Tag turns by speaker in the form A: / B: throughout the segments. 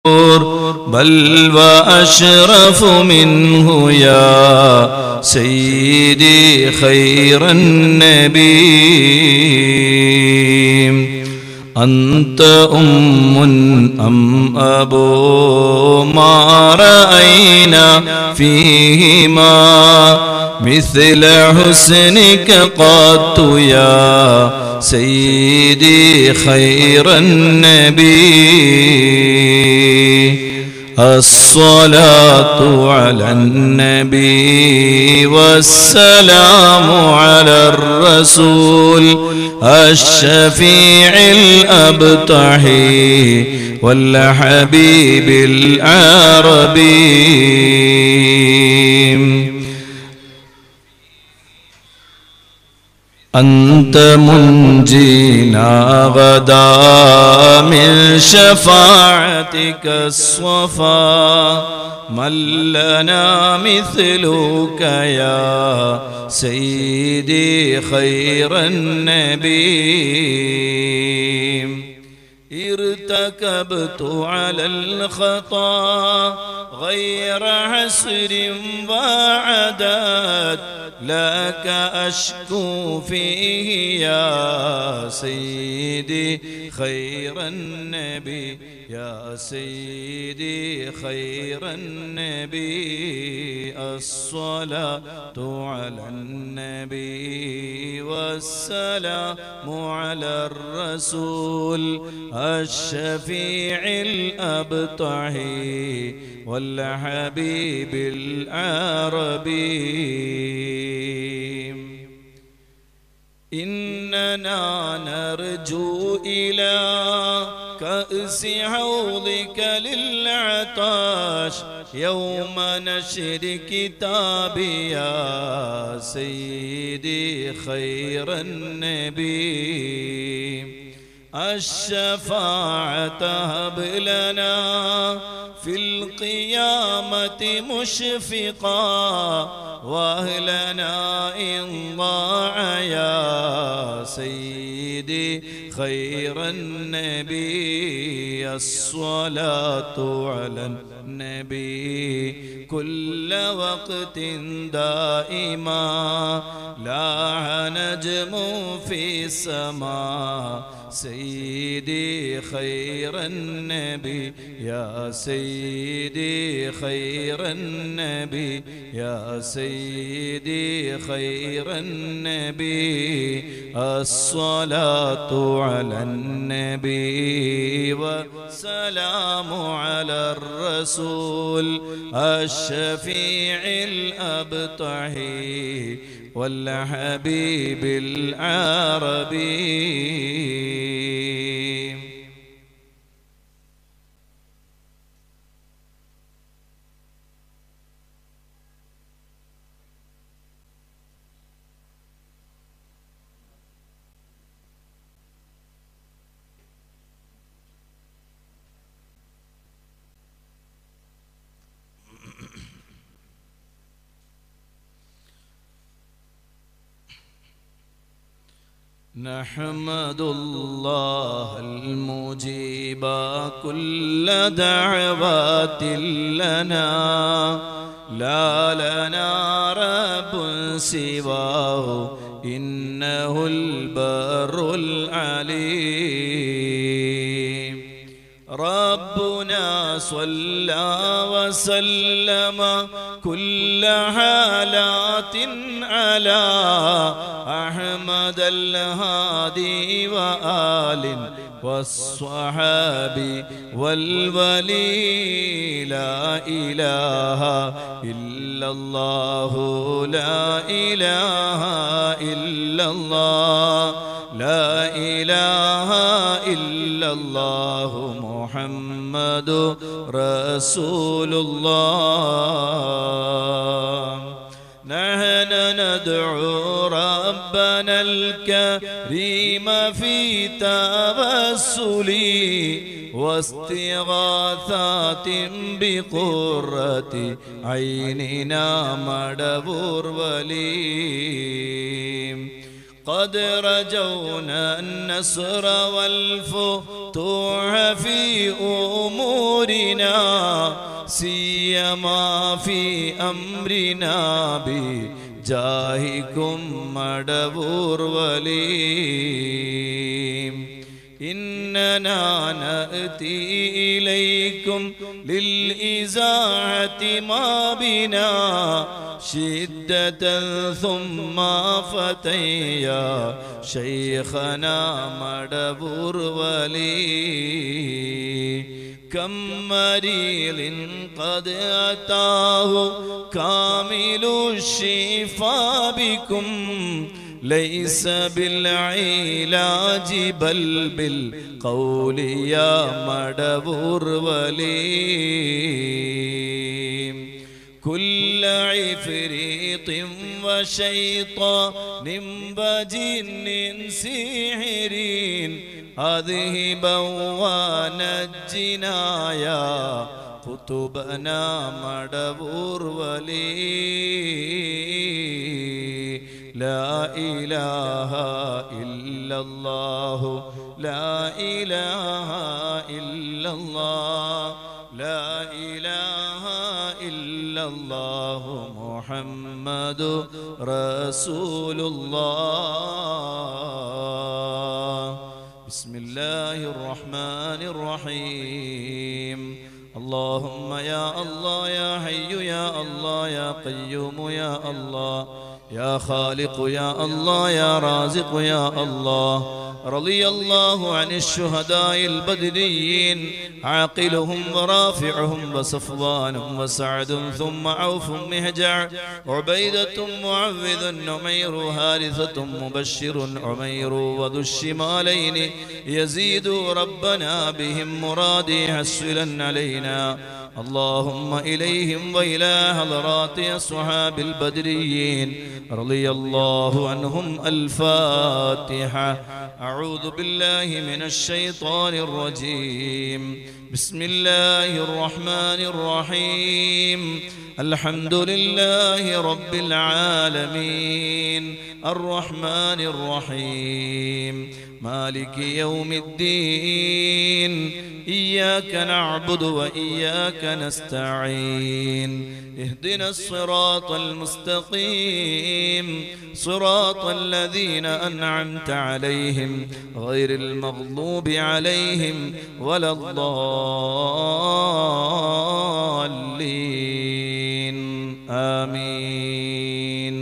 A: بل وأشرف منه يا سيدي خير النبي أنت أم أم أبو ما رأينا فيهما مثل حسنك قد يا سيدي خير النبي الصلاة على النبي والسلام على الرسول الشفيع الأبطحي والحبيب العربي أنت منجينا غدا من شفاعتك الصفا من لنا مثلك يا سيدي خير النبي ارتكبت على الخطا غير حسر وعداد لك أشكو فيه يا سيدي خير النبي يا سيدي خير النبي الصلاة على النبي والسلام على الرسول الشفيع الأبطحي والحبيب العربي إننا نرجو إلى كأس حوضك للعطاش يوم نشر كتابي يا سيدي خير النبي الشفاعة هب لنا في القيامة مشفقا واهلنا إن ضاع يا سيدي خير النبي الصلاة على النبي كل وقت دائما لا نجم في السماء سيدي خير النبي يا سيدي خير النبي يا سيدي خير النبي الصلاة على النبي والسلام على الرسول الشفيع الأبطحي والحبيب العربي نحمد الله المجيب كل دعوات لنا لا لنا رب سواه إنه البر العليم ربنا صلى وسلم كل حالات على أحمد الهادي وآل والصحاب والولي لا إله إلا الله لا إله إلا الله لا إله إلا الله محمد رسول الله نحن ندعو ربنا الكريم في توسل واستغاثات بقرة عيننا مدبور ولي قد رجونا النصر والفتوح في أمورنا سيما في أمرنا بجاهكم مدبور وليم إننا نأتي إليكم للإزاحة ما بنا شدة ثم فتيا شيخنا مدبور ولي كم مريض قد أتاه كامل الشفاء بكم ليس بالعلاج بل بالقول يا مدبور ولي كل عفريط وشيطان بجن سحرين أذهبا ونجنا يا قطبنا مدبور ولي لا إله إلا الله لا إله إلا الله لا إله إلا الله محمد رسول الله بسم الله الرحمن الرحيم اللهم يا الله يا حي يا الله يا قيوم يا الله يا خالق يا الله يا رازق يا الله رضي الله عن الشهداء البدريين عاقلهم ورافعهم وصفوان وسعد ثم عوف مهجع عبيدة معوذ نمير هارثة مبشر عمير وذو الشمالين يزيد ربنا بهم مرادي حسلا علينا اللهم إليهم وإلى حضرات أصحاب البدريين رضي الله عنهم الفاتحة أعوذ بالله من الشيطان الرجيم بسم الله الرحمن الرحيم الحمد لله رب العالمين الرحمن الرحيم مالك يوم الدين إياك نعبد وإياك نستعين اهدنا الصراط المستقيم صراط الذين أنعمت عليهم غير المغضوب عليهم ولا الضالين آمين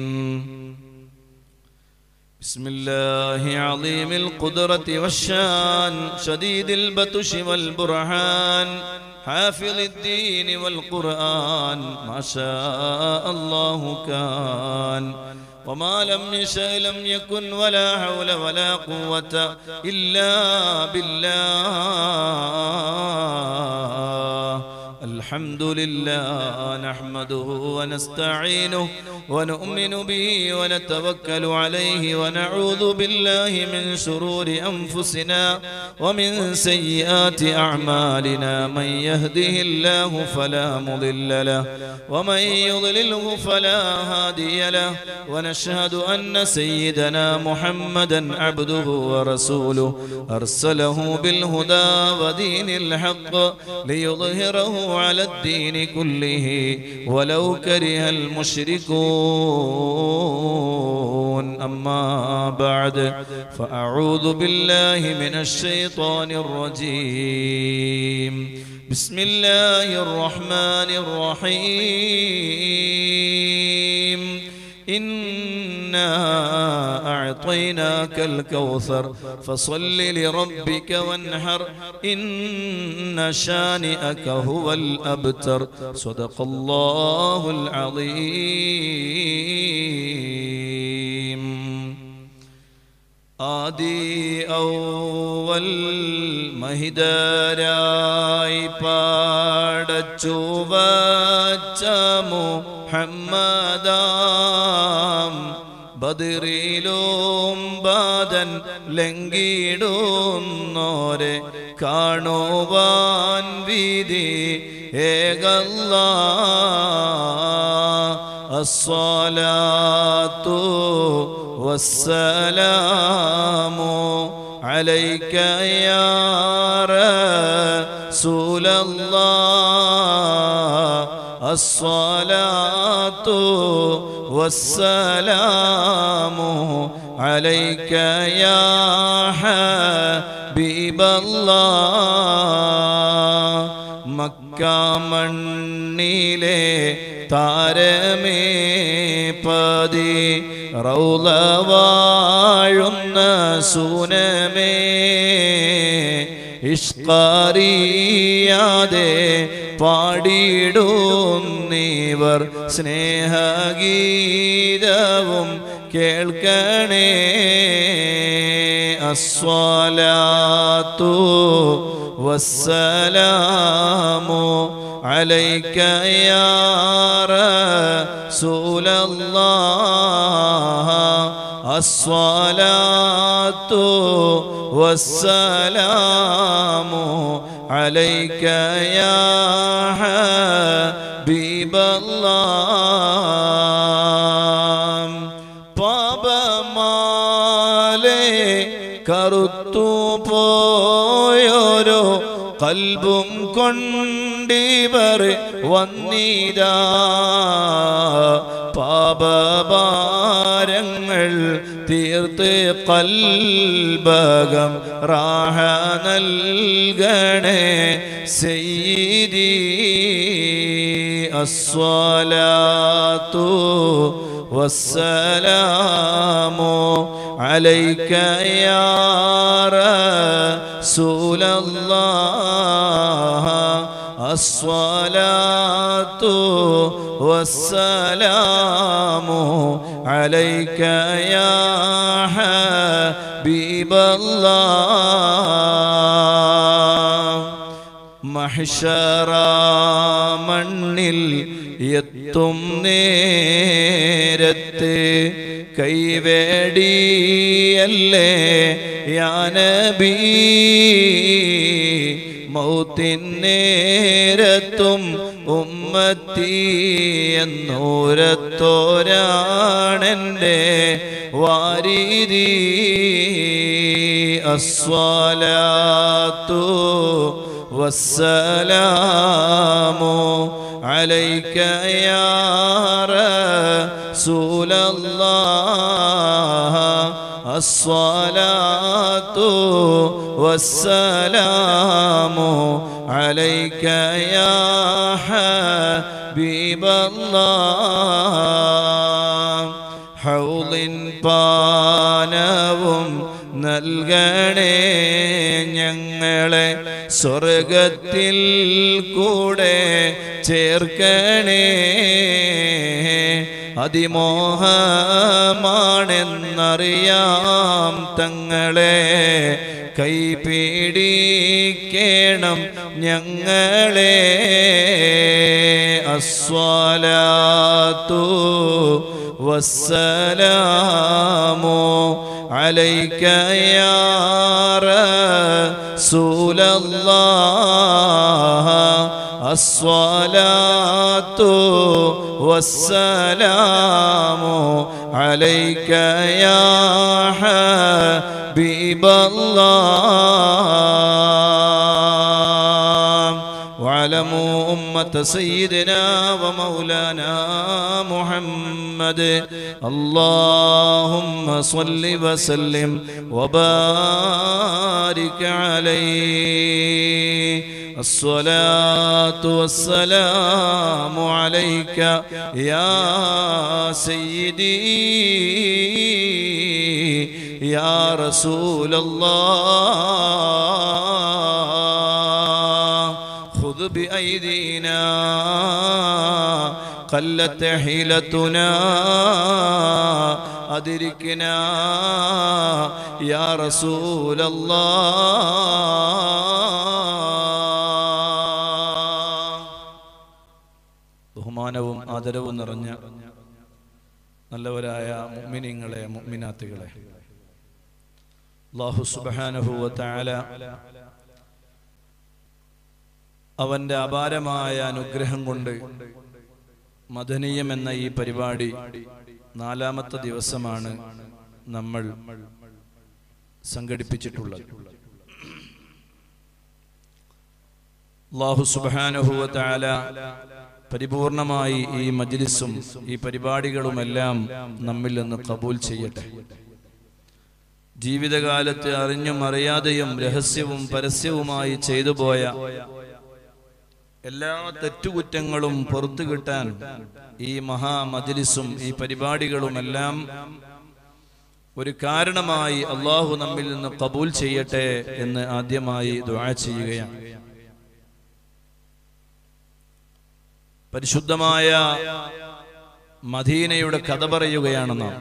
A: بسم الله عظيم القدرة والشان شديد البطش والبرهان حافظ الدين والقرآن ما شاء الله كان وما لم يشاء لم يكن ولا حول ولا قوة إلا بالله الحمد لله نحمده ونستعينه ونؤمن به ونتوكل عليه ونعوذ بالله من شرور أنفسنا ومن سيئات أعمالنا من يهده الله فلا مضل له ومن يضلله فلا هادي له ونشهد أن سيدنا محمدا عبده ورسوله أرسله بالهدى ودين الحق ليظهره على الدين كله ولو كره المشركون أما بعد فأعوذ بالله من الشيطان الرجيم بسم الله الرحمن الرحيم إنا أعطيناك الكوثر فصل لربك وانحر إن شانئك هو الأبتر صدق الله العظيم ആദി ഔവൽ മഹിതരായി പാടച്ചു വച്ച മുഹമ്മദാം ബദിറിലും ബാദൻ ലംഘിടുന്നോരെ കാണുവാൻ വിധി ഏകല്ല الصلاة والسلام عليك يا رسول الله الصلاة والسلام عليك يا حبيب الله മക്കാമണ്ണിലെ താരമേ പതി റൗള വാഴുന്ന സൂനമേ ഇഷ്കാറിയാതെ പാടിയിടുന്നീവർ സ്നേഹഗീതവും കേൾക്കണേ അസ്വലാത്തു والسلام عليك يا رسول الله الصلاة والسلام عليك يا حبيب الله പാപമാലേ കറുത്തു പോയോരോ കൽബും കൊണ്ടിവർ വന്നിതാ പാപഭാരങ്ങൾ തീർത്ത് കൽബകം റാഹ നൽകണേ സെയ്തി അസ്വലാത്തു والسلام عليك يا رسول الله الصلاة والسلام عليك يا حبيب الله മഹിഷറ മണ്ണിൽ എത്തും നേരത്ത് കൈവേടിയല്ലേ യാനബി മൗത്തിനേരത്തും ഉമ്മത്തി എന്നൂരത്തോരാണെൻ്റെ വാരീതി അസ്വലാത്തു والسلام عليك يا رسول الله الصلاة والسلام عليك يا حبيب الله حوض പാനവും നൽകണേ ഞങ്ങളെ സ്വർഗത്തിൽ കൂടെ ചേർക്കണേ അതിമോഹമാണെന്നറിയാം തങ്ങളെ കൈപിടിക്കണം ഞങ്ങളെ അസ്വലാത്തു والسلام عليك يا رسول الله الصلاة والسلام عليك يا حبيب الله واعلموا أمة سيدنا ومولانا محمد اللهم صل وسلم وبارك عليه الصلاة والسلام عليك يا سيدي يا رسول الله خذ بأيدينا قلت حيلتنا أدركنا يا رسول الله ബഹുമാനവും ആദരവും നിറഞ്ഞ നല്ലവരായ മുഅ്മിനീങ്ങളെ മുഅ്മിനാത്തുകളെ അല്ലാഹു സുബ്ഹാനഹു വ തആല അവന്റെ അപാരമായ അനുഗ്രഹം കൊണ്ട് മദനീയം എന്ന ഈ പരിപാടി നാലാമത്തെ ദിവസമാണ് നമ്മൾ സംഘടിപ്പിച്ചിട്ടുള്ളത് അള്ളാഹു സുബാനുഭൂവ താല പരിപൂർണമായി ഈ മജ്ലിസും ഈ പരിപാടികളുമെല്ലാം നമ്മിൽ നിന്ന് കബൂൽ ചെയ്യട്ടെ ജീവിതകാലത്ത് അറിഞ്ഞും അറിയാതെയും രഹസ്യവും പരസ്യവുമായി ചെയ്തു പോയ എല്ലാ തെറ്റുകുറ്റങ്ങളും പുറത്തു കിട്ടാൻ ഈ മഹാ മജ്ലിസും ഈ പരിപാടികളുമെല്ലാം ഒരു കാരണമായി അള്ളാഹു നമ്മിൽ നിന്ന് കബൂൽ ചെയ്യട്ടെ എന്ന് ആദ്യമായി ദുആ ചെയ്യുകയാണ് പരിശുദ്ധമായ മദീനയുടെ കഥ പറയുകയാണ് നാം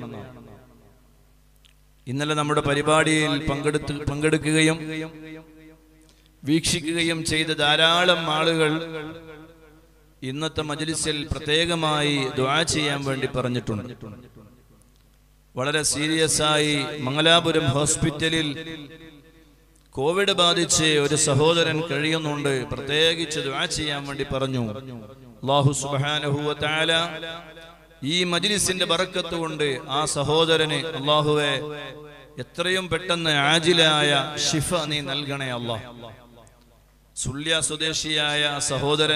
A: ഇന്നലെ നമ്മുടെ പരിപാടിയിൽ പങ്കെടുത്ത് പങ്കെടുക്കുകയും വീക്ഷിക്കുകയും ചെയ്ത ധാരാളം ആളുകൾ ഇന്നത്തെ മജ്ലിസിൽ പ്രത്യേകമായി ദുആ ചെയ്യാൻ വേണ്ടി പറഞ്ഞിട്ടുണ്ട് വളരെ സീരിയസ് ആയി മംഗലാപുരം ഹോസ്പിറ്റലിൽ കോവിഡ് ബാധിച്ച് ഒരു സഹോദരൻ കഴിയുന്നുണ്ട് പ്രത്യേകിച്ച് ദുആ ചെയ്യാൻ വേണ്ടി പറഞ്ഞു അല്ലാഹു സുബ്ഹാനഹു വ തആല ഈ മജ്ലിസിന്റെ ബറക്കത്ത് കൊണ്ട് ആ സഹോദരന് അള്ളാഹുവെ എത്രയും പെട്ടെന്ന് ആജിലായ ഷിഫ നീ നൽകണേ അല്ലാഹ് സുള്യ സ്വദേശിയായ ആ സഹോദരൻ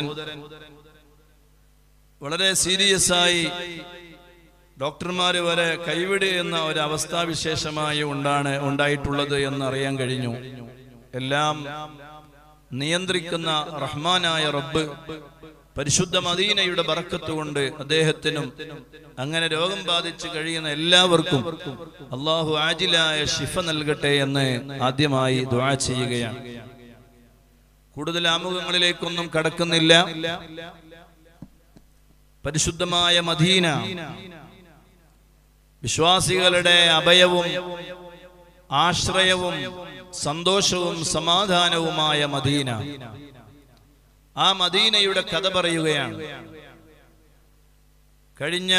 A: വളരെ സീരിയസ് ആയി ഡോക്ടർമാര് വരെ കൈവിട് എന്ന ഒരു അവസ്ഥാവിശേഷമായി ഉണ്ടാണ് ഉണ്ടായിട്ടുള്ളത് എന്ന് അറിയാൻ കഴിഞ്ഞു എല്ലാം നിയന്ത്രിക്കുന്ന റഹ്മാനായ റബ്ബ് പരിശുദ്ധ മദീനയുടെ ബറക്കത്ത് കൊണ്ട് അദ്ദേഹത്തിനും അങ്ങനെ രോഗം ബാധിച്ച് കഴിയുന്ന എല്ലാവർക്കും അള്ളാഹു ആജിലായ ഷിഫ നൽകട്ടെ എന്ന് ആദ്യമായി ദുആ ചെയ്യുകയാണ് കൂടുതൽ ആമുഖങ്ങളിലേക്കൊന്നും കടക്കുന്നില്ല പരിശുദ്ധമായ മദീന വിശ്വാസികളുടെ അഭയവും ആശ്രയവും സന്തോഷവും സമാധാനവുമായ മദീന ആ മദീനയുടെ കഥ പറയുകയാണ് കഴിഞ്ഞ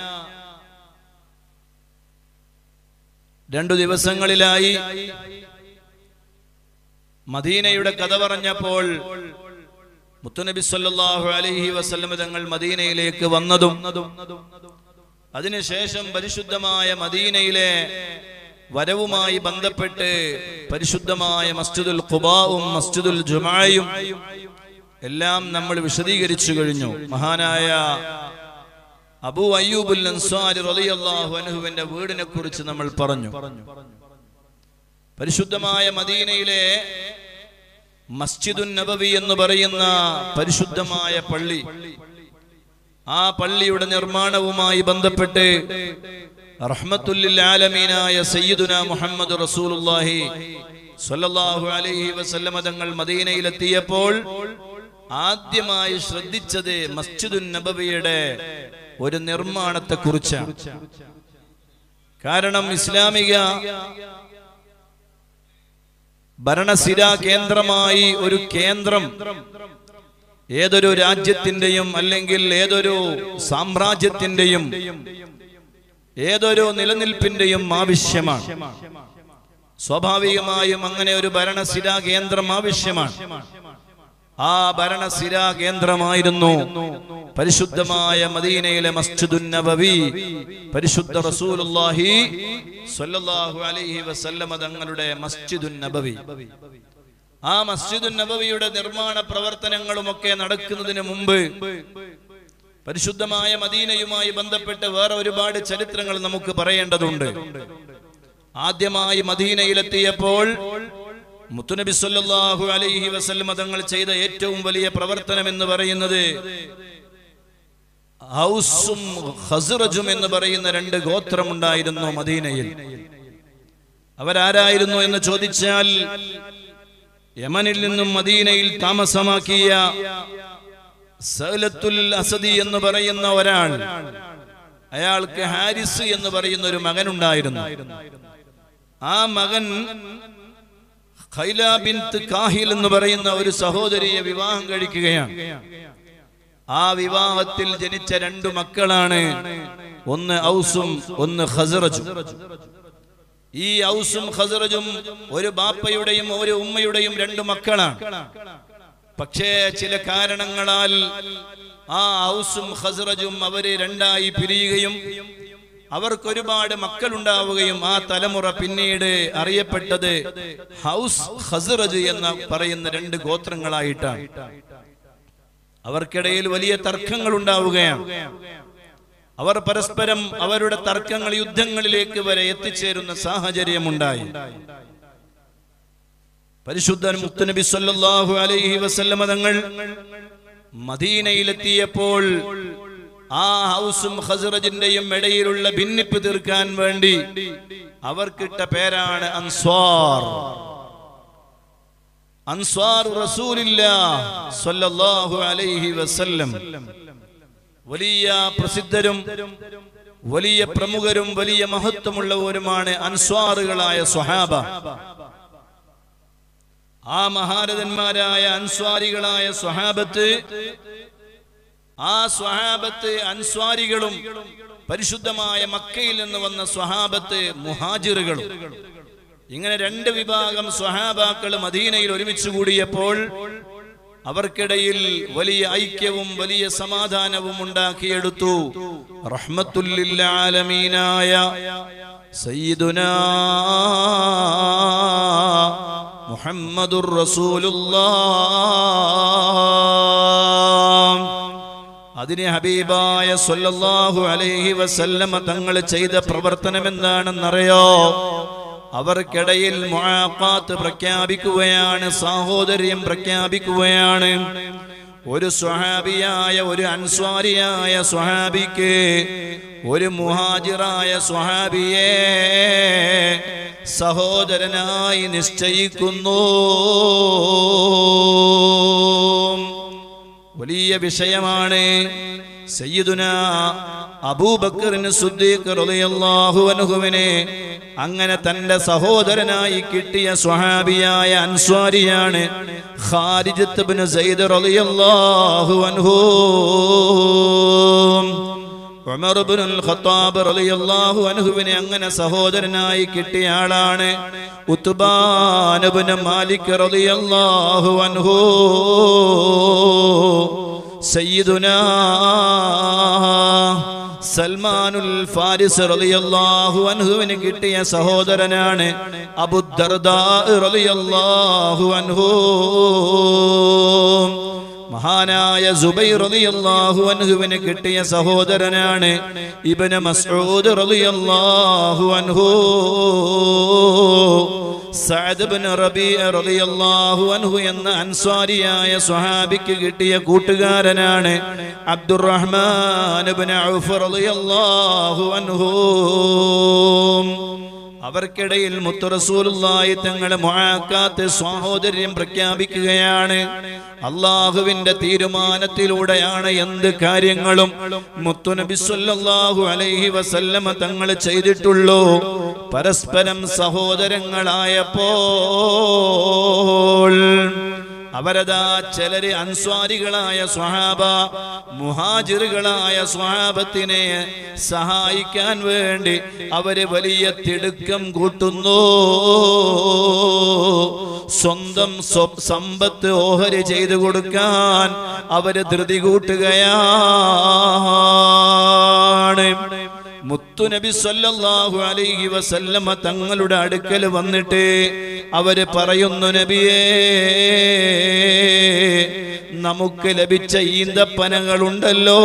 A: രണ്ടു ദിവസങ്ങളിലായി മദീനയുടെ കഥ പറഞ്ഞപ്പോൾ മുത്തുനബി സല്ലല്ലാഹു അലൈഹി വസല്ലം തങ്ങൾ മദീനയിലേക്ക് വന്നതും അതിനുശേഷം പരിശുദ്ധമായ മദീനയിലെ വരവുമായി ബന്ധപ്പെട്ട് പരിശുദ്ധമായ മസ്ജിദുൽ ഖുബാവും മസ്ജിദുൽ ജുമായും എല്ലാം നമ്മൾ വിശദീകരിച്ചു കഴിഞ്ഞു മഹാനായ അബൂ അയ്യൂബുൽ അൻസാരി റളിയല്ലാഹു അൻഹുവിന്റെ വീടിനെ കുറിച്ച് നമ്മൾ പറഞ്ഞു പരിശുദ്ധമായ മദീനയിലെ മസ്ജിദുൻ നബവി എന്ന് പറയുന്ന പരിശുദ്ധമായ പള്ളി ആ പള്ളിയുടെ നിർമ്മാണവുമായി ബന്ധപ്പെട്ട് റഹ്മത്തുല്ലിൽ ആലമീനായ സയ്യിദുന മുഹമ്മദ് റസൂലുള്ളാഹി സ്വല്ലല്ലാഹു അലൈഹി വസല്ലമ തങ്ങൾ മദീനയിലെത്തിയപ്പോൾ ആദ്യമായി ശ്രദ്ധിച്ചത് മസ്ജിദുൻ നബവിയുടെ ഒരു നിർമ്മാണത്തെ കുറിച്ചാണ് കാരണം ഇസ്ലാമിക ഭരണസിരാ കേന്ദ്രമായി ഒരു കേന്ദ്രം ഏതൊരു രാജ്യത്തിന്റെയും അല്ലെങ്കിൽ ഏതൊരു സാമ്രാജ്യത്തിന്റെയും ഏതൊരു നിലനിൽപ്പിന്റെയും ആവശ്യമാണ് സ്വാഭാവികമായും അങ്ങനെ ഒരു ഭരണസിരാ കേന്ദ്രം ആവശ്യമാണ് ആ ഭരണസിരാ കേന്ദ്രമായിരുന്നു പരിശുദ്ധമായ മദീനയിലെ മസ്ജിദുൻ നബവി പരിശുദ്ധ റസൂലുള്ളാഹി സ്വല്ലല്ലാഹു അലൈഹി വസല്ലമ തങ്ങളുടെ മസ്ജിദുൻ നബവി ആ മസ്ജിദുൻ നബവിയുടെ നിർമ്മാണ പ്രവർത്തനങ്ങളുമൊക്കെ നടക്കുന്നതിന് മുമ്പ് പരിശുദ്ധമായ മദീനയുമായി ബന്ധപ്പെട്ട് വേറെ ഒരുപാട് ചരിത്രങ്ങൾ നമുക്ക് പറയേണ്ടതുണ്ട് ആദ്യമായി മദീനയിലെത്തിയപ്പോൾ മുത്തുനബി സല്ലല്ലാഹു അലൈഹി വസല്ലം തങ്ങൾ ചെയ്ത ഏറ്റവും വലിയ പ്രവർത്തനം എന്ന് പറയുന്നത് ഹൗസും ഖസ്റജും എന്ന് പറയുന്ന രണ്ട് ഗോത്രമുണ്ടായിരുന്നു മദീനയിൽ അവരാരായിരുന്നു എന്ന് ചോദിച്ചാൽ യമനിൽ നിന്നും മദീനയിൽ താമസമാക്കിയ സഹലത്തുൽ അസദി എന്ന് പറയുന്ന ഒരാൾ അയാൾക്ക് ഹാരിസ് എന്ന് പറയുന്ന ഒരു മകനുണ്ടായിരുന്നു ആ മകൻ ഖൈല ബിൻത്ത് കാഹിൽ എന്ന് പറയുന്ന ഒരു സഹോദരിയെ വിവാഹം കഴിക്കുകയാണ് ആ വിവാഹത്തിൽ ജനിച്ച രണ്ടു മക്കളാണ് ഒന്ന് ഔസും ഒന്ന് ഖസറജും ഈ ഔസും ഖസറജും ഒരു ബാപ്പയുടെയും ഒരു ഉമ്മയുടെയും രണ്ടു മക്കളാണ് പക്ഷേ ചില കാരണങ്ങളാൽ ആ ഔസും ഖസറജും അവര് രണ്ടായി പിരിയുകയും അവർക്ക് ഒരുപാട് മക്കളുണ്ടാവുകയും ആ തലമുറ പിന്നീട് അറിയപ്പെട്ടത് ഹൗസ് ഹസ്റജ് എന്ന് പറയുന്ന രണ്ട് ഗോത്രങ്ങളായിട്ടാണ് അവർക്കിടയിൽ വലിയ തർക്കങ്ങൾ ഉണ്ടാവുകയാണ് അവർ പരസ്പരം അവരുടെ തർക്കങ്ങൾ യുദ്ധങ്ങളിലേക്ക് വരെ എത്തിച്ചേരുന്ന സാഹചര്യമുണ്ടായി പരിശുദ്ധൻ മുത്തുനബി സല്ലല്ലാഹു അലൈഹി വസല്ലമ തങ്ങൾ മദീനയിലെത്തിയപ്പോൾ ആ ഹൗസും ഖസ്റജിന്റെയും ഇടയിലുള്ള ഭിന്നിപ്പ് തീർക്കാൻ വേണ്ടി അവർക്കിട്ട പേരാണ് അൻസ്വാർ അൻസ്വാർ റസൂലില്ലാഹ് സ്വല്ലല്ലാഹു അലൈഹി വസല്ലം വലിയ പ്രസിദ്ധരും വലിയ പ്രമുഖരും വലിയ മഹത്വമുള്ളവരുമാണ് അൻസ്വാറുകളായ സ്വഹാബ ആ മഹാരഥന്മാരായ അൻസ്വാരികളായ സ്വഹാബത്ത് ആ സ്വഹാബത്ത് അൻസ്വാരികളും പരിശുദ്ധമായ മക്കയിൽ നിന്ന് വന്ന സ്വഹാബത്ത് മുഹാജിറുകളും ഇങ്ങനെ രണ്ട് വിഭാഗം സ്വഹാബാക്കൾ മദീനയിൽ ഒരുമിച്ച് കൂടിയപ്പോൾ അവർക്കിടയിൽ വലിയ ഐക്യവും വലിയ സമാധാനവും ഉണ്ടാക്കിയെടുത്തു റഹ്മത്തുല്ലില്ലാലമീനായ സയ്യിദുനാ മുഹമ്മദുർ റസൂലുള്ളാഹ് അതിന് ഹബീബായ സല്ലല്ലാഹു അലൈഹി വസല്ലമ തങ്ങൾ ചെയ്ത പ്രവർത്തനം എന്താണെന്നറിയോ അവർക്കിടയിൽ മുആഖാത്ത് പ്രഖ്യാപിക്കുകയാണ് സാഹോദര്യം പ്രഖ്യാപിക്കുകയാണ് ഒരു സ്വഹാബിയായ ഒരു അൻസ്വാരിയായ സ്വഹാബിക്ക് ഒരു മുഹാജിറായ സ്വഹാബിയെ സഹോദരനായി നിശ്ചയിക്കുന്നു വലിയ വിഷയമാണ് സയ്യിദുന അബൂബക്കറിന് സുദ്ദീഖ് റളിയല്ലാഹു അൻഹുവിനെ അങ്ങനെ തന്റെ സഹോദരനായി കിട്ടിയ സ്വഹാബിയായ അൻസ്വാരിയാണ് ഖാരിജത്ത് ഇബ്നു സയ്യിദ് റളിയല്ലാഹു അൻഹു ഉമർ ഇബ്നുൽ ഖത്താബ് റളിയല്ലാഹു അൻഹുവിനെ അങ്ങനെ സഹോദരനായി കിട്ടിയ ആളാണ് ഉത്ബാൻ ഇബ്നു മാലിക് റളിയല്ലാഹു അൻഹു സയ്യിദുനാ സൽമാനുൽ ഫാരിസ് റളിയല്ലാഹു അൻഹുവിന് കിട്ടിയ സഹോദരനാണ് അബുദ്ദർദാ റളിയല്ലാഹു അൻഹു മഹാനായ സുബൈർ റളിയല്ലാഹു അൻഹുവിന് കിട്ടിയ സഹോദരനാണ് ഇബ്നു മസ്ഊദ് റളിയല്ലാഹു അൻഹു സഅദ് ഇബ്നു റബീഅ റളിയല്ലാഹു അൻഹു എന്ന അൻസ്വാരിയായ സ്വഹാബിക്ക് കിട്ടിയ കൂട്ടുകാരനാണ് അബ്ദുറഹ്മാൻ ഇബ്നു ഔഫ് റളിയല്ലാഹു അൻഹു അവർക്കിടയിൽ മുത്തുറസൂലുള്ളാഹി തങ്ങളെ മുആക്കാത്ത് സഹോദര്യം പ്രഖ്യാപിക്കുകയാണ് അള്ളാഹുവിന്റെ തീരുമാനത്തിലൂടെയാണ് എന്ത് കാര്യങ്ങളും മുത്തുനബി സല്ലല്ലാഹു അലൈഹി വസല്ലമ തങ്ങൾ ചെയ്തിട്ടുള്ളൂ പരസ്പരം സഹോദരങ്ങളായപ്പോൾ അവരതാ ചിലര് അൻസ്വാരികളായ സ്വഹാബ മുഹാജിറുകളായ സ്വഹാബത്തിനെ സഹായിക്കാൻ വേണ്ടി അവര് വലിയ തിടുക്കം കൂട്ടുന്നു സ്വന്തം സ്വ- സമ്പത്ത് ഓഹരി ചെയ്തു കൊടുക്കാൻ അവര് ധൃതി കൂട്ടുകയാണ് മുത്തുനബി സല്ലല്ലാഹു അലൈഹി വസല്ലമ തങ്ങളുടെ അടുക്കൽ വന്നിട്ട് അവര് പറയുന്നു നബിയേ നമുക്ക് ലഭിച്ച ഈന്തപ്പനകളുണ്ടല്ലോ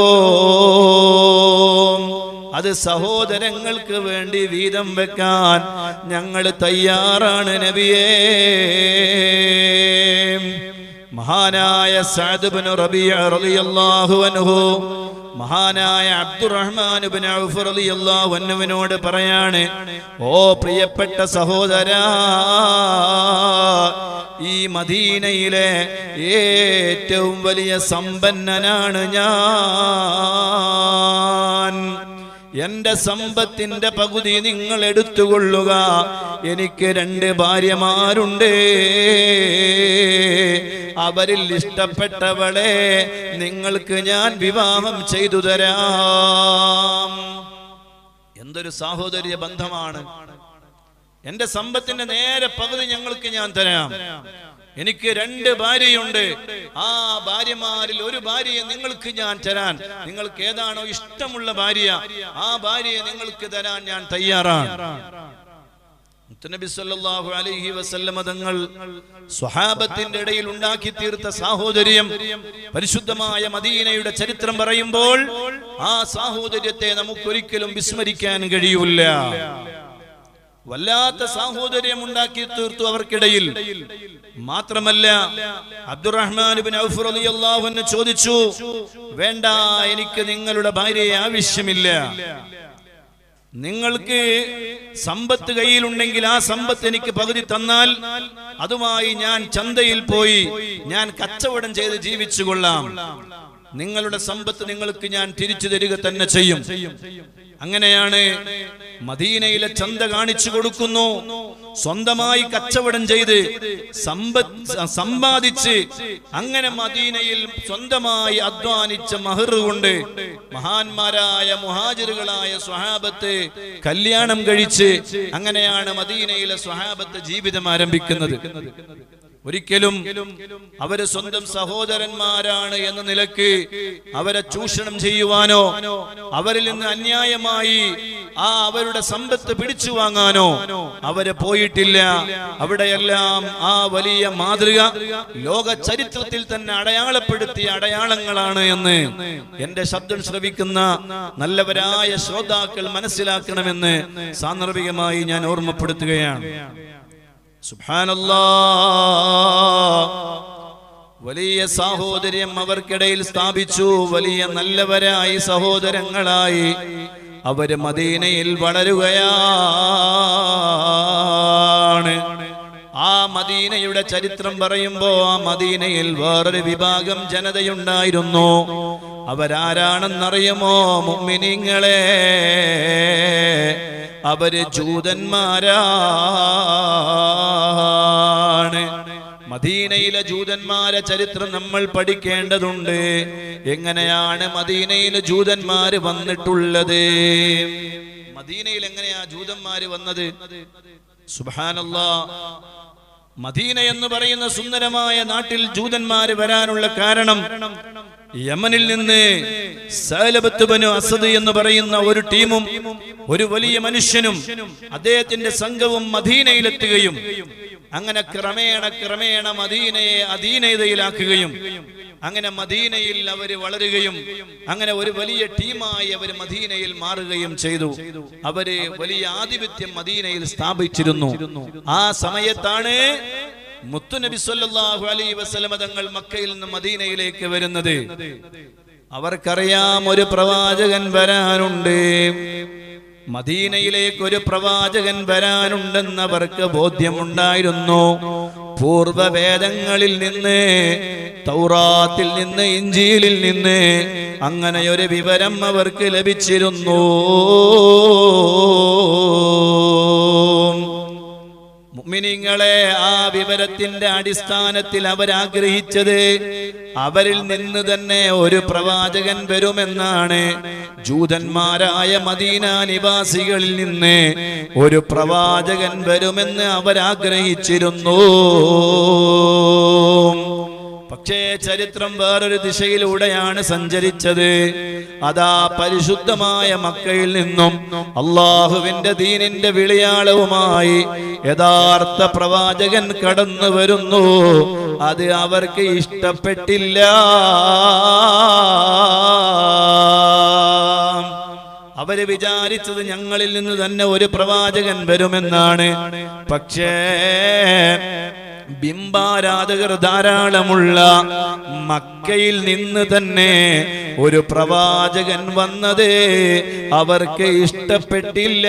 A: അത് സഹോദരങ്ങൾക്ക് വേണ്ടി വീതം വെക്കാൻ ഞങ്ങൾ തയ്യാറാണ് നബിയേ മഹാനായ സഅദ് ഇബ്നു റബീഅ റളിയല്ലാഹു അൻഹു മഹാനായ അബ്ദുറഹ്മാൻ ഇബ്നു ഔഫ് റളിയല്ലാഹു അൻഹുവിനോട് പറയാണ് ഓ പ്രിയപ്പെട്ട സഹോദരാ ഈ മദീനയിലെ ഏറ്റവും വലിയ സമ്പന്നനാണ് ഞാൻ എന്റെ സമ്പത്തിന്റെ പകുതി നിങ്ങൾ എടുത്തുകൊള്ളുക എനിക്ക് രണ്ട് ഭാര്യമാരുണ്ട് അവരിൽ ഇഷ്ടപ്പെട്ടവളെ നിങ്ങൾക്ക് ഞാൻ വിവാഹം ചെയ്തു തരാം എന്തൊരു സാഹോദര്യ ബന്ധമാണ് എന്റെ സമ്പത്തിന്റെ നേരെ പകുതി ഞങ്ങൾക്ക് ഞാൻ തരാം എനിക്ക് രണ്ട് ഭാര്യയുണ്ട് ആ ഭാര്യമാരിൽ ഒരു ഭാര്യയെ നിങ്ങൾക്ക് ഞാൻ തരാൻ നിങ്ങൾക്ക് ഏതാണോ ഇഷ്ടമുള്ള ഭാര്യ ആ ഭാര്യയെ നിങ്ങൾക്ക് തരാൻ ഞാൻ തയ്യാറാണ് മുത്തനബി സല്ലല്ലാഹു അലൈഹി വസല്ലമ തങ്ങൾ സ്വഹാബത്തിന്റെ ഇടയിൽ ഉണ്ടാക്കി തീർത്ത സാഹോദര്യം പരിശുദ്ധമായ മദീനയുടെ ചരിത്രം പറയുമ്പോൾ ആ സാഹോദര്യത്തെ നമുക്കൊരിക്കലും വിസ്മരിക്കാൻ കഴിയൂല വല്ലാത്ത സാഹോദര്യം ഉണ്ടാക്കി തീർത്തു അവർക്കിടയിൽ മാത്രമല്ല അബ്ദുറഹ്മാൻ ബിൻ ഔഫ് റളിയല്ലാഹു അൻഹു ചോദിച്ചു വേണ്ട എനിക്ക് നിങ്ങളുടെ ഭാര്യയെ ആവശ്യമില്ല നിങ്ങൾക്ക് സമ്പത്ത് കയ്യിലുണ്ടെങ്കിൽ ആ സമ്പത്ത് എനിക്ക് പകുതി തന്നാൽ അതുമായി ഞാൻ ചന്തയിൽ പോയി ഞാൻ കച്ചവടം ചെയ്ത് ജീവിച്ചു കൊള്ളാം നിങ്ങളുടെ സമ്പത്ത് നിങ്ങൾക്ക് ഞാൻ തിരിച്ചു തരിക തന്നെ ചെയ്യും അങ്ങനെയാണ് മദീനയിലെ ചന്ത കാണിച്ചു കൊടുക്കുന്നു സ്വന്തമായി കച്ചവടം ചെയ്ത് സമ്പത്ത് സമ്പാദിച്ച് അങ്ങനെ മദീനയിൽ സ്വന്തമായി അധ്വാനിച്ച മഹർ കൊണ്ട് മഹാന്മാരായ മുഹാജിറുകളായ സ്വഹാബത്ത് കല്യാണം കഴിച്ച് അങ്ങനെയാണ് മദീനയിലെ സ്വഹാബത്ത് ജീവിതം ആരംഭിക്കുന്നത് ഒരിക്കലും അവര് സ്വന്തം സഹോദരന്മാരാണ് എന്ന നിലക്ക് അവരെ ചൂഷണം ചെയ്യുവാനോ അവരിൽ നിന്ന് അന്യായമായി ആ അവരുടെ സമ്പത്ത് പിടിച്ചു വാങ്ങാനോ അവര് പോയിട്ടില്ല അവിടെയെല്ലാം ആ വലിയ മാതൃക ലോക ചരിത്രത്തിൽ തന്നെ അടയാളപ്പെടുത്തിയ അടയാളങ്ങളാണ് എന്ന് എന്റെ ശബ്ദം ശ്രവിക്കുന്ന നല്ലവരായ ശ്രോതാക്കൾ മനസ്സിലാക്കണമെന്ന് സാന്ദർഭികമായി ഞാൻ ഓർമ്മപ്പെടുത്തുകയാണ് സുബ്ഹാനല്ലാ വലിയ സാഹോദര്യം അവർക്കിടയിൽ സ്ഥാപിച്ചു വലിയ നല്ലവരായി സഹോദരങ്ങളായി അവര് മദീനയിൽ വളരുകയാണ് ആ മദീനയുടെ ചരിത്രം പറയുമ്പോ ആ മദീനയിൽ വേറൊരു വിഭാഗം ജനതയുണ്ടായിരുന്നു അവരാരാണെന്നറിയുമോ മുമ്മിനിങ്ങളെ അവര് ജൂതന്മാരാണ് മദീനയിലെ ജൂതന്മാരെ ചരിത്രം നമ്മൾ പഠിക്കേണ്ടതുണ്ട് എങ്ങനെയാണ് മദീനയിലെ ജൂതന്മാര് വന്നിട്ടുള്ളത് മദീനയിൽ എങ്ങനെയാ ജൂതന്മാര് വന്നത് സുബാനല്ലാ മദീന എന്ന് പറയുന്ന സുന്ദരമായ നാട്ടിൽ ജൂതന്മാര് വരാനുള്ള കാരണം യമനിൽ നിന്ന് സാലബത്ത് ബനു അസദ് എന്ന് പറയുന്ന ഒരു ടീമും ഒരു വലിയ മനുഷ്യനും അദ്ദേഹത്തിന്റെ സംഘവും മദീനയിലെത്തുകയും അങ്ങനെ ക്രമേണ ക്രമേണ മദീനയെ അധീനതയിലാക്കുകയും അങ്ങനെ മദീനയിൽ അവർ വളരുകയും അങ്ങനെ ഒരു വലിയ ടീമായി അവർ മദീനയിൽ മാറുകയും ചെയ്തു അവര് വലിയ ആധിപത്യം മദീനയിൽ സ്ഥാപിച്ചിരുന്നു ആ സമയത്താണ് മുത്തുനബി സല്ലല്ലാഹു അലൈഹി വസല്ലമ തങ്ങൾ മക്കയിൽ നിന്ന് മദീനയിലേക്ക് വരുന്നത് അവർക്കറിയാം ഒരു പ്രവാചകൻ വരാനുണ്ട് മദീനയിലേക്ക് ഒരു പ്രവാചകൻ വരാനുണ്ടെന്ന് അവർക്ക് ബോധ്യമുണ്ടായിരുന്നു പൂർവ വേദങ്ങളിൽ നിന്ന് തൗറാത്തിൽ നിന്ന് ഇഞ്ചിയിലിൽ നിന്ന് അങ്ങനെ ഒരു വിവരം അവർക്ക് ലഭിച്ചിരുന്നു മുഅ്മിനീങ്ങളെ ആ വിവരത്തിന്റെ അടിസ്ഥാനത്തിൽ അവരാഗ്രഹിച്ചത് അവരിൽ നിന്ന് തന്നെ ഒരു പ്രവാചകൻ വരുമെന്നാണ് ജൂതന്മാരായ മദീന നിവാസികളിൽ നിന്ന് ഒരു പ്രവാചകൻ വരുമെന്ന് അവരാഗ്രഹിച്ചിരുന്നു പക്ഷേ ചരിത്രം വേറൊരു ദിശയിലൂടെയാണ് സഞ്ചരിച്ചത് അതാ പരിശുദ്ധമായ മക്കയിൽ നിന്നും അള്ളാഹുവിന്റെ ദീനിന്റെ വിളിയാളവുമായി യഥാർത്ഥ പ്രവാചകൻ കടന്നു വരുന്നു അത് അവർക്ക് ഇഷ്ടപ്പെട്ടില്ല അവര് വിചാരിച്ചത് ഞങ്ങളിൽ നിന്ന് തന്നെ ഒരു പ്രവാചകൻ വരുമെന്നാണ് പക്ഷേ ബിംബാരാധകർ ധാരാളമുള്ള മക്കയിൽ നിന്ന് തന്നെ ഒരു പ്രവാചകൻ വന്നത് അവർക്ക് ഇഷ്ടപ്പെട്ടില്ല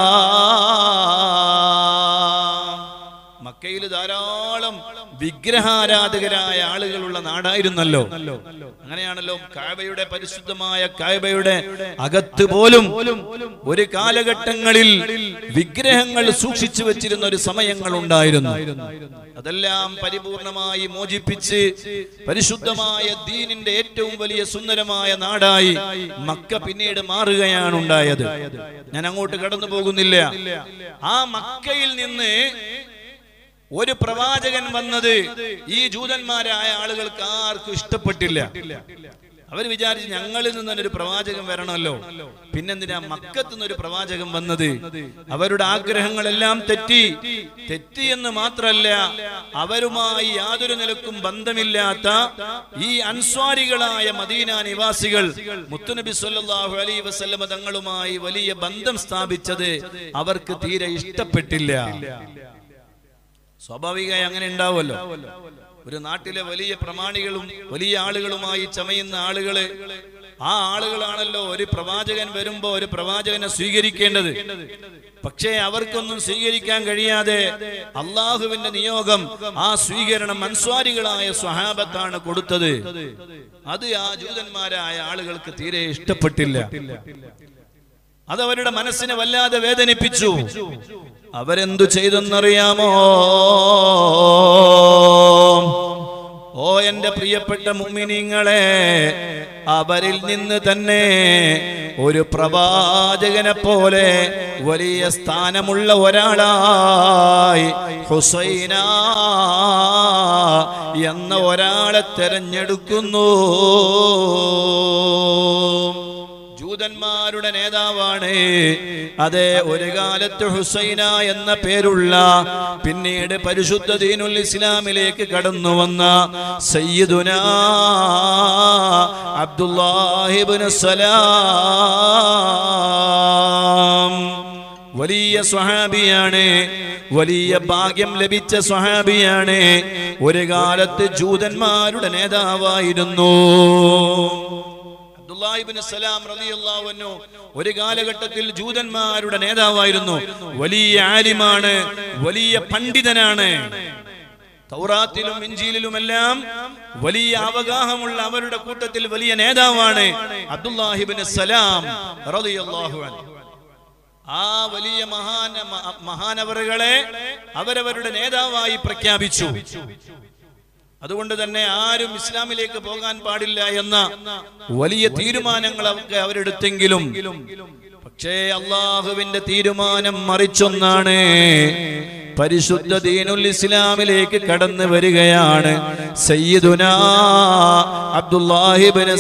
A: മക്കയിൽ ധാരാളം വിഗ്രഹാരാധകരായ ആളുകളുള്ള നാടായിരുന്നല്ലോ അങ്ങനെയാണല്ലോ കായബയുടെ പരിശുദ്ധമായ കായബയുടെ അകത്ത് പോലും ഒരു കാലഘട്ടങ്ങളിൽ വിഗ്രഹങ്ങൾ സൂക്ഷിച്ചു വെച്ചിരുന്ന ഒരു സമയങ്ങൾ ഉണ്ടായിരുന്നു അതെല്ലാം പരിപൂർണമായി മോചിപ്പിച്ച് പരിശുദ്ധമായ ദീനിന്റെ ഏറ്റവും വലിയ സുന്ദരമായ നാടായി മക്ക പിന്നീട് മാറുകയാണ് ഉണ്ടായത് ഞാൻ അങ്ങോട്ട് കടന്നു പോകുന്നില്ല ആ മക്കയിൽ നിന്ന് ഒരു പ്രവാചകൻ വന്നത് ഈ ജൂതന്മാരായ ആളുകൾക്ക് ആർക്കും ഇഷ്ടപ്പെട്ടില്ല അവർ വിചാരിച്ചു ഞങ്ങളിൽ നിന്ന് തന്നെ ഒരു പ്രവാചകൻ വരണമല്ലോ പിന്നെന്തിനാ മക്കത്ത് നിന്ന് ഒരു പ്രവാചകൻ വന്നത് അവരുടെ ആഗ്രഹങ്ങളെല്ലാം തെറ്റി തെറ്റി എന്ന് മാത്രല്ല അവരുമായി യാതൊരു നിലക്കും ബന്ധമില്ലാത്ത ഈ അൻസ്വാരികളായ മദീന നിവാസികൾ മുത്തുനബി സല്ലല്ലാഹു അലൈഹി വസല്ലമ തങ്ങളുമായി വലിയ ബന്ധം സ്ഥാപിച്ചത് അവർക്ക് തീരെ ഇഷ്ടപ്പെട്ടില്ല സ്വാഭാവികമായി അങ്ങനെ ഉണ്ടാവുമല്ലോ ഒരു നാട്ടിലെ വലിയ പ്രമാണികളും വലിയ ആളുകളുമായി ചമയുന്ന ആളുകള് ആ ആളുകളാണല്ലോ ഒരു പ്രവാചകൻ വരുമ്പോ ഒരു പ്രവാചകനെ സ്വീകരിക്കേണ്ടത് പക്ഷേ അവർക്കൊന്നും സ്വീകരിക്കാൻ കഴിയാതെ അള്ളാഹുവിന്റെ നിയോഗം ആ സ്വീകരണം അൻസ്വാരികളായ സ്വഹാബത്താണ് കൊടുത്തത് അത് ആ ജൂതന്മാരായ ആളുകൾക്ക് തീരെ ഇഷ്ടപ്പെട്ടില്ല അത് അവരുടെ മനസ്സിനെ വല്ലാതെ വേദനിപ്പിച്ചു അവരെന്തു ചെയ്തെന്നറിയാമോ ഓ എന്റെ പ്രിയപ്പെട്ട മുമ്മിനിങ്ങളെ അവരിൽ നിന്ന് തന്നെ ഒരു പ്രവാചകനെ പോലെ വലിയ സ്ഥാനമുള്ള ഒരാളായി ഹുസൈന എന്ന ഒരാളെ തെരഞ്ഞെടുക്കുന്നു ജൂതന്മാരുടെ നേതാവാണ് അതെ ഒരു കാലത്ത് ഹുസൈന എന്ന പേരുള്ള പിന്നീട് പരിശുദ്ധ ദീനുൽ ഇസ്ലാമിലേക്ക് കടന്നു വന്ന സയ്യിദുന അബ്ദുല്ലാഹിബ്നു സലാം വലിയ സ്വഹാബിയാണ് വലിയ ഭാഗ്യം ലഭിച്ച സ്വഹാബിയാണ് ഒരു കാലത്ത് ജൂതന്മാരുടെ നേതാവായിരുന്നു അബ്ദുല്ലാഹിബ്നു സലാം റളിയല്ലാഹു അൻഹു ഒരു കാലഘട്ടത്തിൽ ജൂതന്മാരുടെ നേതാവായിരുന്നു വലിയ ആലിമാണ് വലിയ പണ്ഡിതനാണ് തൗറാത്തിലും ഇഞ്ചിയിലുമെല്ലാം വലിയ അവഗാഹമുള്ള അവരുടെ കൂട്ടത്തിൽ വലിയ നേതാവാണ് അബ്ദുല്ലാഹിബ്നു സലാം റളിയല്ലാഹു അൻഹു ആ വലിയ മഹാന മ- മഹാനവറുകളെ അവരവരുടെ നേതാവായി പ്രഖ്യാപിച്ചു അതുകൊണ്ട് തന്നെ ആരും ഇസ്ലാമിലേക്ക് പോകാൻ പാടില്ല എന്ന വലിയ തീരുമാനങ്ങളൊക്കെ അവരെടുത്തെങ്കിലും പക്ഷേ അള്ളാഹുവിന്റെ തീരുമാനം മറിച്ചൊന്നാണ് പരിശുദ്ധ ദീനുൽ ഇസ്ലാമിലേക്ക് കടന്നു വരികയാണ് സയ്യിദുന അബ്ദുല്ലാഹിബിന്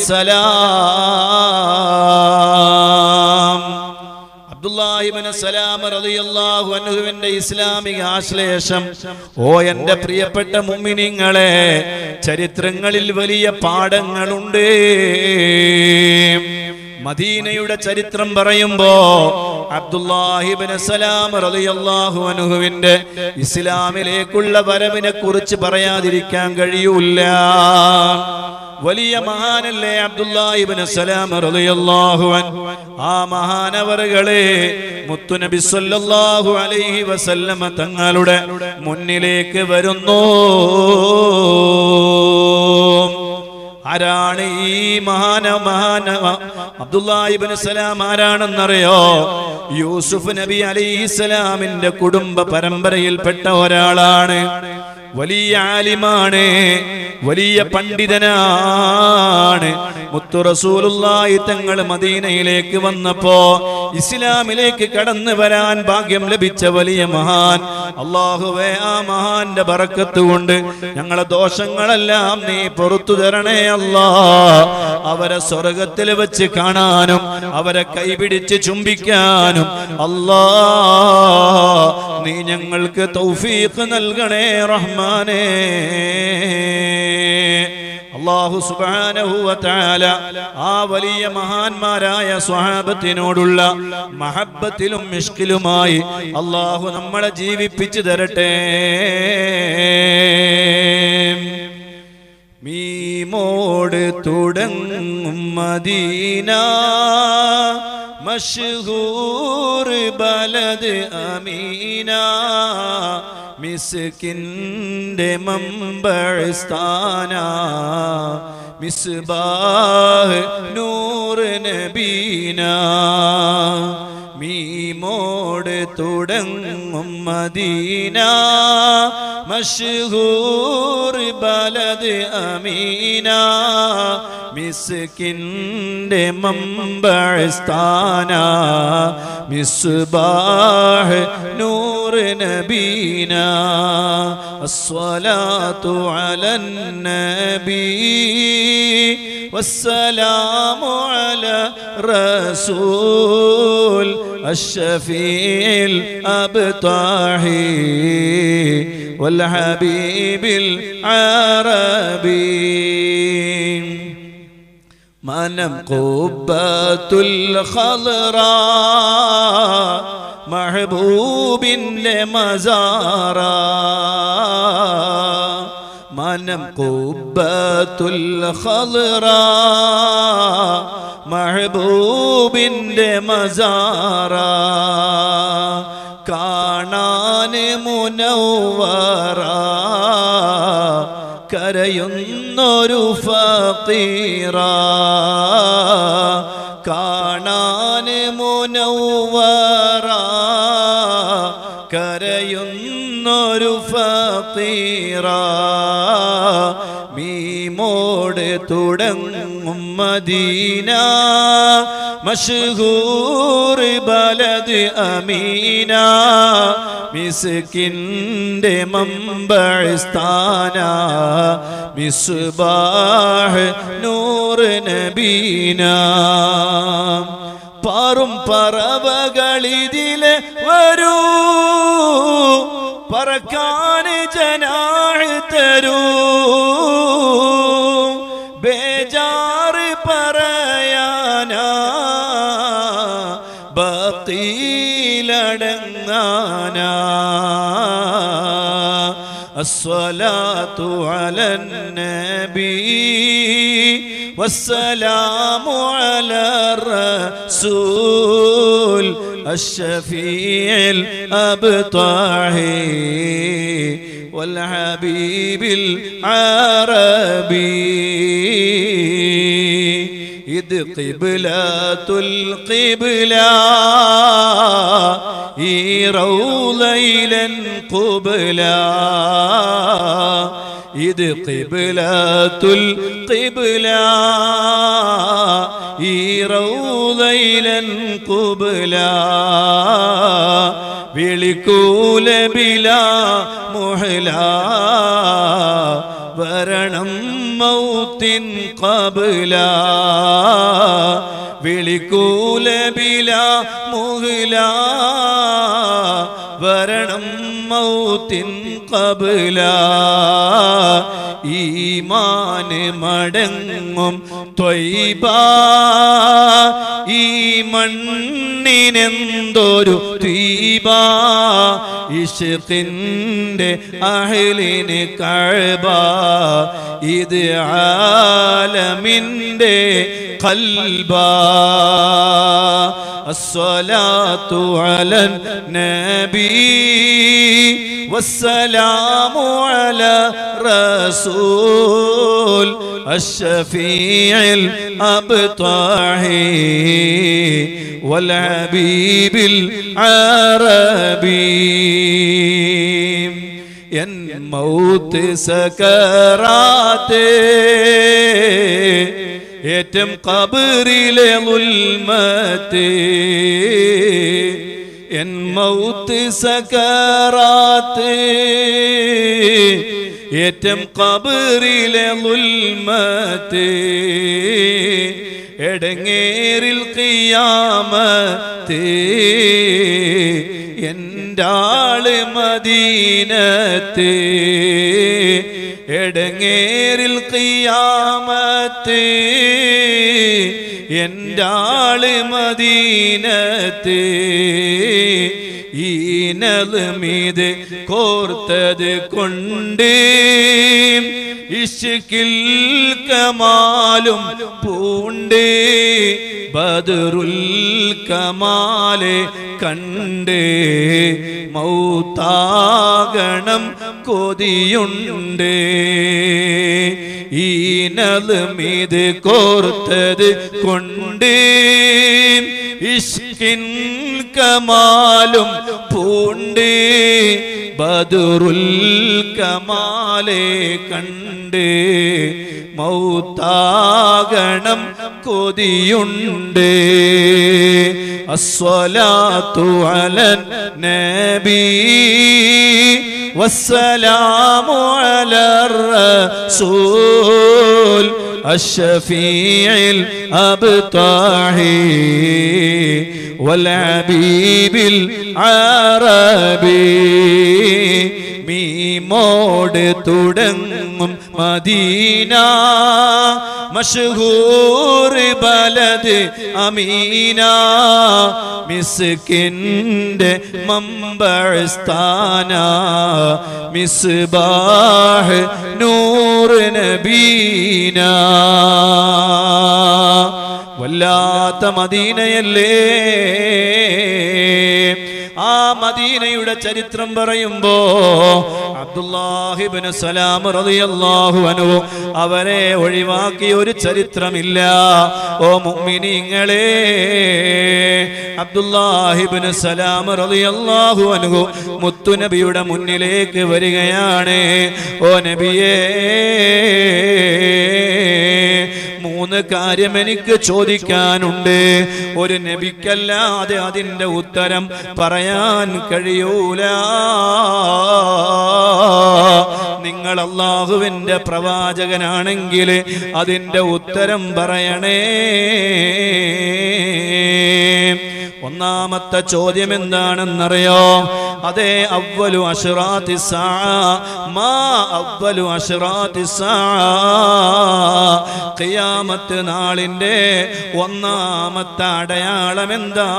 A: സലാം അബ്ദുല്ലാഹിബ്നു സലാം റളിയല്ലാഹു അൻഹുവിന്റെ ഇസ്ലാമിക ആശ്ലേഷം ഓ എന്റെ പ്രിയപ്പെട്ട മുഅ്മിനീങ്ങളെ ചരിത്രങ്ങളിൽ വലിയ പാഠങ്ങളുണ്ട് മദീനയുടെ ചരിത്രം പറയുമ്പോ അബ്ദുല്ലാഹിബ്നു സലാം റളിയല്ലാഹു അൻഹുവിന്റെ ഇസ്ലാമിലേക്കുള്ള വരവിനെ കുറിച്ച് പറയാതിരിക്കാൻ കഴിയൂല വലിയ മഹാനല്ലേ അബ്ദുല്ലാഹിബ്നു സലാം റളിയല്ലാഹു അൻഹു ആ മഹാനവറുകളെ മുത്തുനബി സല്ലല്ലാഹു അലൈഹി വസല്ലമ തങ്ങളുടെ മുന്നിലേക്ക് വരുന്നു ആരാണ് ഈ മഹാന മഹാന അബ്ദുല്ലാഹിബ്നു സലാം ആരാണെന്നറിയോ യൂസുഫ് നബി അലൈഹിസ്സലാമിന്റെ കുടുംബ പരമ്പരയിൽപ്പെട്ട ഒരാളാണ് വലിയ ആലിമാണ് വലിയ പണ്ഡിതനാണ് മുത്തു റസൂലുള്ളാഹി തങ്ങൾ മദീനയിലേക്ക് വന്നപ്പോ ഇസ്ലാമിലേക്ക് കടന്നു വരാൻ ഭാഗ്യം ലഭിച്ച വലിയ മഹാൻ അള്ളാഹുവേ ആ മഹാന്റെ ബറക്കത്ത് കൊണ്ട് ഞങ്ങളെ ദോഷങ്ങളെല്ലാം നീ പുറത്തു തരണേ അല്ലാ അവരെ സ്വർഗത്തിൽ വെച്ച് കാണാനും അവരെ കൈപിടിച്ച് ചുംബിക്കാനും അല്ലാ നീ ഞങ്ങൾക്ക് തൗഫീഖ് നൽകണേ റഹ്മാനേ അള്ളാഹു സുബ്ഹാനഹു വ തആല ആ വലിയ മഹാന്മാരായ സ്വഹാബത്തിനോടുള്ള മഹബത്തിലും ഇഷ്കിലുമായി അള്ളാഹു നമ്മളെ ജീവിപ്പിച്ചു തരട്ടെ മീമോട് തുടങ്ങും മദീന മഷ്ഹൂർ ബലദ് അമീന മിസ്കിൻ്റെ മമ്പസ്ഥാന മിസ്ബാഹ് നൂർ നബീന മീമോട് തുടങ്ങും മദീന മഷ്ഹൂർ ബലദ് അമീന മിസ്കിൻ്റെ മമ്പസ്ഥാന മിസ്ബാഹ് നൂർ نور نبينا الصلاة على النبي والسلام على رسول الشفيع الأبطاحي والحبيب العربي منم قبة الخضراء محبوب لمزارا منم قبة الخضراء محبوب لمزارا കാണാൻ മുനവറ കരയുന്നൊരു ഫീറ കാണാൻ മുനവറ കരയുന്നൊരു ഫീറ മീമോട് തുടങ്ങും മദീന മഷഹൂർ ബലദ് അമീന മിസ്കിൻ്റെ മമ്പസ്ഥാന മിസ്ബാഹ് നൂർ നബീന പാറും പറവകളിതിലെ വരൂ പറക്കാൻ ജനാഴ് തരൂ ബേജാറ് പറയാനാ ബക്കീലടങ്ങാനാ الصلاة على النبي والسلام على الرسول الشفيع الأبطاحي والحبيب العربي إذ قبلة القبلة روض ليلا قبلا إذ قبلة القبلة روض ليلا قبلا വിളിക്കൂല ബിലാ മുഹല വരണം മൗത്തിൻ കബല വിളിക്കൂല ബിലാ മുഹല വരണം മൗത്തിൻ കബല ഈമാന് മടങ്ങും ത്വയ്ബ ഈ മണ്ണിനെന്തൊരു ദ്വീപ ഇഷ്കിൻ്റെ അഹലിന് കഴബ ഇത് ആലമിൻ്റെ കൽബ الصلاة على النبي والسلام على رسول الشفيع الأبطاحي والحبيب العربي എൻ മൗത്ത് സകറാത്തേ ഏറ്റം കബറിലെ ഉൽമത്തേ എൻ മൗത്ത് സകറാത്തേ ഏറ്റം കബറിലെ ഉൽമത്തേ എടങ്ങേറിൽ കിയാമത്തേ എൻ്റാള് മദീനത്തേ എടങ്ങേറിൽ കിയാമത്തേ എൻ്റാള് മദീനത്തേ ഈനലുമീത് കോർത്തത് കൊണ്ട് ഇഷ്കിൽ കമാലും പൂണ്ട് ബദറുൽ കമാലെ കണ്ട് മൗത്താകണം കൊതിയുണ്ട് ഈനലുമീത് കോർത്തത് കൊണ്ട് ഇഷ്കിൻ കമാലും പൂണ്ട് ബദറുൽ കമാലെ കണ്ട് മൗത്താകണം കൊതിയുണ്ട് الصلاة على النبي والسلام على الرسول الشفيع الأبطاحي والعبيب العربي മീമോട് തുടങ്ങും മദീന മഷഹൂർ ബലത് അമീന മിസ്കിൻ്റെ മമ്പസ്ഥാന മിസ്ബാഹ് നൂർ നബീന വല്ലാത്ത മദീനയല്ലേ ആ മദീനയുടെ ചരിത്രം പറയുമ്പോ അബ്ദുല്ലാഹിബിന് സലാം റളിയല്ലാഹു അൻഹു അവരെ ഒഴിവാക്കി ഒരു ചരിത്രമില്ല ഓ മുഅ്മിനീങ്ങളെ അബ്ദുല്ലാഹിബിന് സലാം റളിയല്ലാഹു അൻഹു മുത്തുനബിയുടെ മുന്നിലേക്ക് വരികയാണ് ഓ നബിയേ മൂന്ന് കാര്യം എനിക്ക് ചോദിക്കാനുണ്ട് ഒരു നബിക്കല്ലാതെ അതിന്റെ ഉത്തരം പറയാൻ കഴിയൂല നിങ്ങൾ അള്ളാഹുവിന്റെ പ്രവാചകനാണെങ്കിൽ അതിന്റെ ഉത്തരം പറയണേ ഒന്നാമത്തെ ചോദ്യം എന്താണെന്നറിയോ അതെ അവലു അഷ്റാത്തി സാ മാ അവലു അഷ്റാത്തി സാ ഖിയാമത്ത് നാളിന്റെ ഒന്നാമത്തെ അടയാളം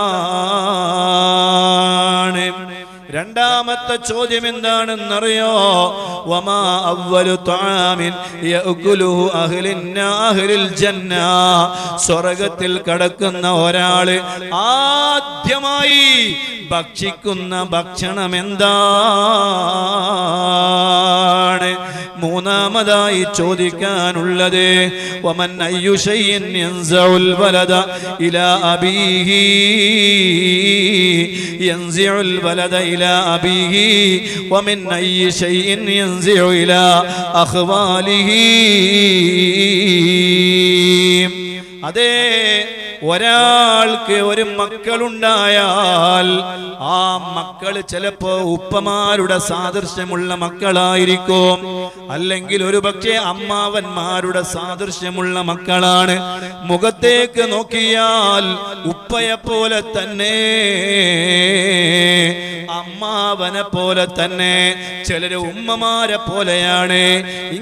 A: എന്താണ് രണ്ടാമത്തെ ചോദ്യം എന്താണെന്നറിയോ വമാ അവ്വലു ത്വാമിൻ യഅ്കുലുഹു അഹ്ലിന്ന അഹ്ലിൽ ജന്ന സ്വർഗ്ഗത്തിൽ കടക്കുന്ന ഒരാള് ആദ്യമായി ഭക്ഷിക്കുന്ന ഭക്ഷണം എന്താണ് മൂന്നാമതായി ചോദിക്കാനുള്ളത് വമൻ അയ്യു ശൈഇൻ യൻസഉൽ വലദ ഇലാ അബീഹി യൻസിഉൽ വലദ ഇലാ അബീഹി വമിൻ അയ്യി ശൈഇൻ യൻസിഉ ഇലാ അഖ്വാലിഹി അതേ ഒരാൾക്ക് ഒരു മക്കളുണ്ടായാൽ ആ മക്കൾ ചിലപ്പോ ഉപ്പമാരുടെ സാദൃശ്യമുള്ള മക്കളായിരിക്കും അല്ലെങ്കിൽ ഒരു പക്ഷേ അമ്മാവന്മാരുടെ സാദൃശ്യമുള്ള മക്കളാണ് മുഖത്തേക്ക് നോക്കിയാൽ ഉപ്പയെ പോലെ തന്നെ അമ്മാവനെ പോലെ തന്നെ ചിലര് ഉമ്മമാരെ പോലെയാണ്